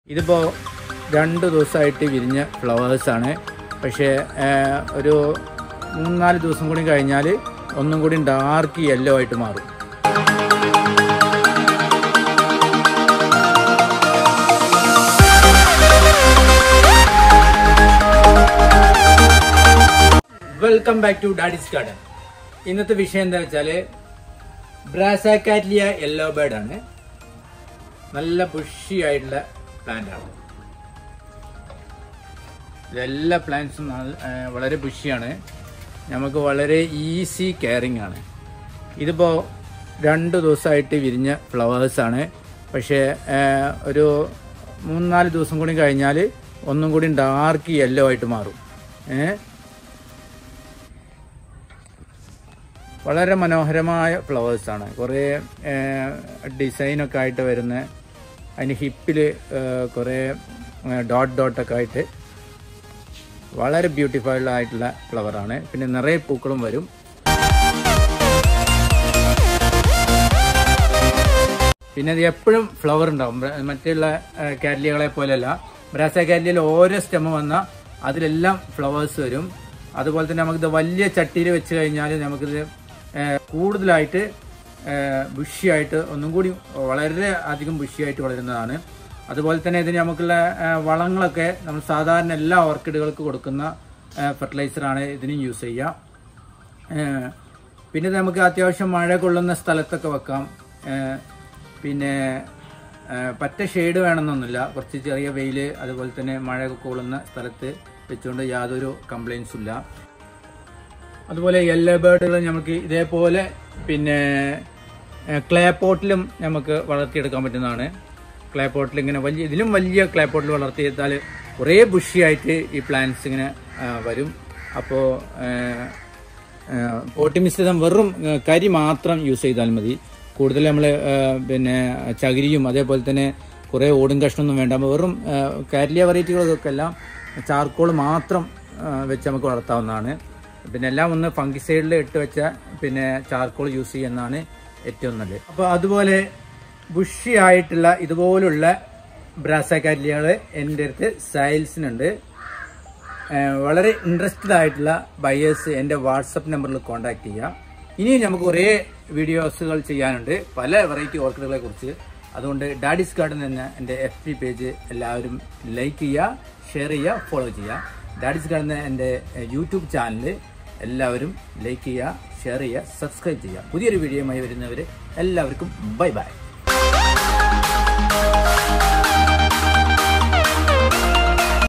ഇതിപ്പോൾ രണ്ട് ദിവസമായിട്ട് വിരിഞ്ഞ ഫ്ലവേഴ്സാണ് പക്ഷേ ഏഹ്, ഒരു മൂന്നാല് ദിവസം കൂടി കഴിഞ്ഞാൽ ഒന്നും കൂടി ഡാർക്ക് യെല്ലോ ആയിട്ട് മാറും welcome back to daddy's garden ഇന്നത്തെ വിഷയം എന്താ വെച്ചാൽ ബ്രാസാക്കാറ്റ്ലിയ യെല്ലോ ബേർഡ് ആണ് നല്ല ബുഷി ആയിട്ടുള്ള പ്ലാന്റ് ആണ് ഇതെല്ലാ പ്ലാന്റ്സും നല്ല- ഏർ വളരെ ബുഷിയാണ് നമുക്ക് വളരെ ഈസി കെയറിങ് ആണ് ഇതിപ്പോൾ രണ്ട് ദിവസമായിട്ട് വിരിഞ്ഞ ഫ്ലവേഴ്സാണ് പക്ഷേ ഏർ ഒരു മൂന്നാല് ദിവസം കൂടി കഴിഞ്ഞാൽ ഒന്നും കൂടി ഡാർക്ക് യെല്ലോ ആയിട്ട് മാറും ഏഹ് വളരെ മനോഹരമായ ഫ്ലവേഴ്സാണ് കുറേ ഡിസൈനൊക്കെ ആയിട്ട് വരുന്ന അതിന് ഹിപ്പിൽ കുറേ ഡോട്ട് ഡോട്ടൊക്കെ ആയിട്ട് വളരെ ബ്യൂട്ടിഫുൾ ആയിട്ടുള്ള ഫ്ലവറാണ് പിന്നെ നിറയെ പൂക്കളും വരും പിന്നെ അത് എപ്പോഴും ഫ്ലവർ ഉണ്ടാവും ബ്ര- മറ്റുള്ള കാറ്റ്ലികളെ പോലെയല്ല ബ്രാസ കാറ്റ്ലിയിൽ ഓരോ സ്റ്റെമ്മ് വന്നാൽ അതിലെല്ലാം ഫ്ലവേഴ്സ് വരും അതുപോലെ തന്നെ നമുക്കിത് വലിയ ചട്ടിയിൽ വെച്ച് കഴിഞ്ഞാൽ നമുക്കിത് ഏഹ്, കൂടുതലായിട്ട് ബുഷിയായിട്ട് ഒന്നും കൂടി വളരെ അധികം ബുഷിയായിട്ട് വളരുന്നതാണ് അതുപോലെ തന്നെ ഇതിന് നമുക്കുള്ള ഏഹ്, വളങ്ങളൊക്കെ നമ്മൾ സാധാരണ എല്ലാ ഓർക്കിഡുകൾക്ക് കൊടുക്കുന്ന ഫെർട്ടിലൈസറാണ് ഇതിനും യൂസ് ചെയ്യുക ഏഹ് പിന്നെ ഇത് നമുക്ക് അത്യാവശ്യം മഴ കൊള്ളുന്ന സ്ഥലത്തൊക്കെ വെക്കാം ഏഹ് പിന്നെ ഏഹ് പറ്റ ഷെയ്ഡ് വേണമെന്നൊന്നുമില്ല കുറച്ച് ചെറിയ വെയിൽ അതുപോലെ തന്നെ മഴ കൊള്ളുന്ന സ്ഥലത്ത് വെച്ചുകൊണ്ട് യാതൊരു കംപ്ലൈൻസും ഇല്ല അതുപോലെ യെല്ലോ ബേർഡുകൾ നമുക്ക് ഇതേപോലെ പിന്നെ ക്ലേ പോട്ടിലും നമുക്ക് വളർത്തിയെടുക്കാൻ പറ്റുന്നതാണ് ക്ലേ പോട്ടിൽ ഇങ്ങനെ വലിയ ഇതിലും വലിയ ക്ലേ പോട്ടിൽ വളർത്തിയെടുത്താൽ കുറേ ബുഷിയായിട്ട് ഈ പ്ലാന്റ്സ് ഇങ്ങനെ ആ, വരും അപ്പോൾ പോട്ടി മിശ്രിതം വെറും ആ, കരി മാത്രം യൂസ് ചെയ്താൽ മതി കൂടുതൽ നമ്മൾ പിന്നെ ചകിരിയും അതേപോലെ തന്നെ കുറേ ഓടും കഷ്ണമൊന്നും വേണ്ട വെറും കാരിലിയ വെറൈറ്റികൾക്കൊക്കെ എല്ലാം ചാർക്കോൾ മാത്രം ആ, വെച്ച് നമുക്ക് വളർത്താവുന്നതാണ് പിന്നെ എല്ലാം ഒന്ന് ഫംഗിസൈഡിൽ ഇട്ട് വെച്ച പിന്നെ ചാർക്കോൾ യൂസ് ചെയ്യുന്നതാണ് ഏറ്റവും നല്ലത് അപ്പോൾ അതുപോലെ ബുഷി ആയിട്ടുള്ള ഇതുപോലുള്ള ബ്രാസക്കാരിലികൾ എൻ്റെ അടുത്ത് സൈൽസിനുണ്ട് ഏഹ് വളരെ ഇൻട്രസ്റ്റഡ് ആയിട്ടുള്ള ബയേഴ്സ് എൻ്റെ വാട്സപ്പ് നമ്പറിൽ കോൺടാക്ട് ചെയ്യുക ഇനിയും നമുക്ക് കുറേ വീഡിയോസുകൾ ചെയ്യാനുണ്ട് പല വെറൈറ്റി ഓർക്കിഡുകളെ കുറിച്ച് അതുകൊണ്ട് ഡാഡിസ് ഗാർഡൻ എന്ന എൻ്റെ എഫ് പി പേജ് എല്ലാവരും ലൈക്ക് ചെയ്യുക ഷെയർ ചെയ്യുക ഫോളോ ചെയ്യുക ഡാഡിസ് ഗാർഡൻ എന്ന എൻ്റെ യൂട്യൂബ് ചാനൽ എല്ലാവരും ലൈക്ക് ചെയ്യുക ഷെയർ ചെയ്യുക സബ്സ്ക്രൈബ് ചെയ്യുക പുതിയൊരു വീഡിയോയുമായി വരുന്നവർ എല്ലാവർക്കും ബൈ ബൈ